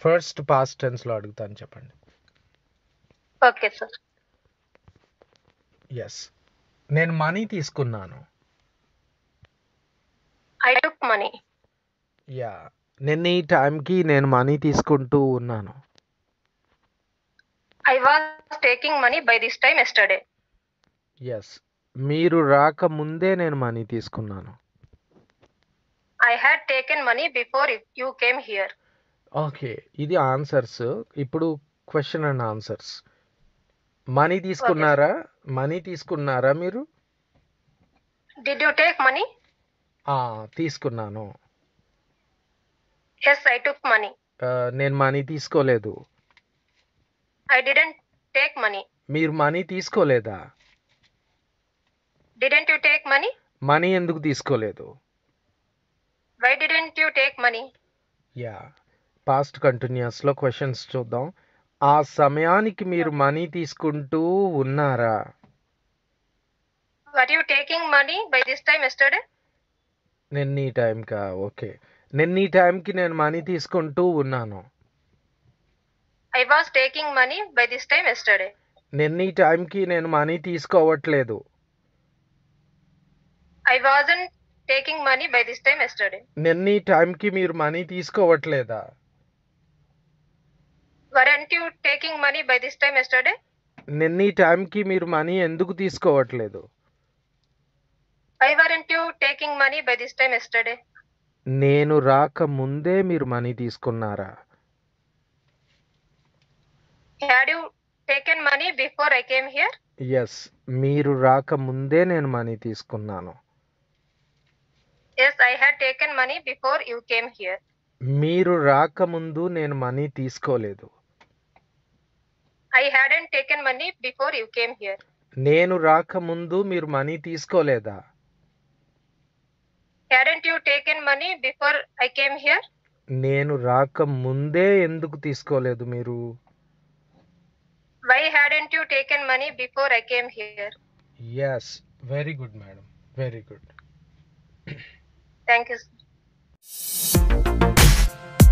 first past టెన్స్లో అడుగుతాను చెప్పండి ఓకే సార్ ఎస్ నేను మనీ తీసుకున్నాను ఐ టుక్ మనీ యా నిన్న ఈ టైంకి నేను మనీ తీసుకుంటూ ఉన్నాను I was taking money by this time yesterday yes మీరు రాకముందే నేను మనీ తీసుకున్నాను I had taken money before you came here okay ఇది ఆన్సర్స్ ఇప్పుడు క్వశ్చన్ అండ్ ఆన్సర్స్ మనీ తీసుకున్నారా మనీ తీసుకున్నారా మీరు డిడ్ యూ టేక్ మనీ ఆ, తీసుకున్నాను ఎస్ ఐ టుక్ మనీ ఆ, నేను మనీ తీసుకోలేదు ఐ డిడెంట్ టేక్ మనీ మీరు మనీ తీసుకోలేదా didn't you take money money ఎందుకు తీసుకోలేదు why didn't you take money yeah past కంటిన్యూస్లో క్వశ్చన్స్ చూద్దాం ఆ సమయానికి మీరు మనీ తీసుకుంటూ ఉన్నారా were you taking money by this time yesterday నిన్న ఈ టైంకా ఓకే నిన్న ఈ టైంకి నేను మనీ తీసుకుంటూ ఉన్నాను I was taking money by this time yesterday నిన్న ఈ టైంకి నేను మనీ తీసుకోవట్లేదు I wasn't taking money by this time yesterday నిన్న ఈ టైంకి మీరు మనీ తీసుకోవట్లేదా weren't you taking money by this time yesterday నిన్న ఈ టైంకి మీరు మనీ ఎందుకు తీసుకోవట్లేదు why weren't you taking money by this time yesterday నేను రాకముందే మీరు మనీ తీసుకున్నారా had you taken money before I came here yes మీరు రాకముందే నేను మనీ తీసుకున్నాను yes I had taken money before you came here మీరు రాకముందు నేను మనీ తీసుకోలేదు I hadn't taken money before you came here నేను రాకముందు మీరు మనీ తీసుకోలేదా hadn't you taken money before I came here నేను రాకముందే ఎందుకు తీసుకోలేదు మీరు why hadn't you taken money before I came here yes very good madam very good thank you